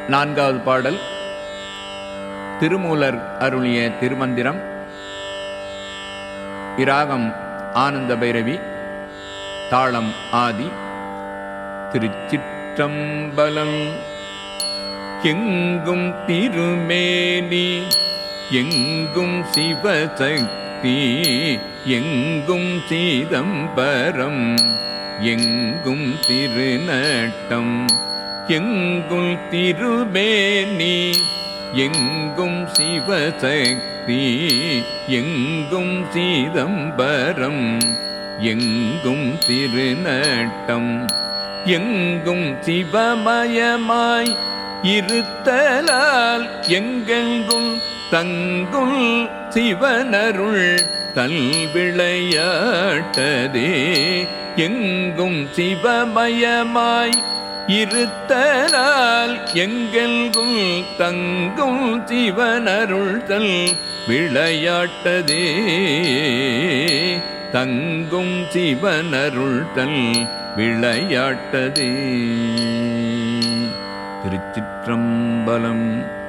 நான்காவது பாடல் திருமூலர் அருளிய திருமந்திரம் இராகம் ஆனந்த பைரவி தாளம் ஆதி திருச்சிற்றம்பலம் எங்கும் திருமேனி எங்கும் சிவசக்தி எங்கும் சீதம்பரம் எங்கும் திருநட்டம் எங்குள் திருமேனி எங்கும் சிவசக்தி எங்கும் சீதம்பரம் எங்கும் திருநட்டம் எங்கும் சிவமயமாய் இருத்தலால் எங்கெங்கும் தங்குள் சிவனருள் தல் விளையாட்டதே எங்கும் சிவமயமாய் இருத்தலால் எங்கெங்கும் தங்கும் சிவனருள் தல் விளையாட்டதே தங்கும் சிவனருள் தல் விளையாட்டதே திருச்சிற்றம்பலம்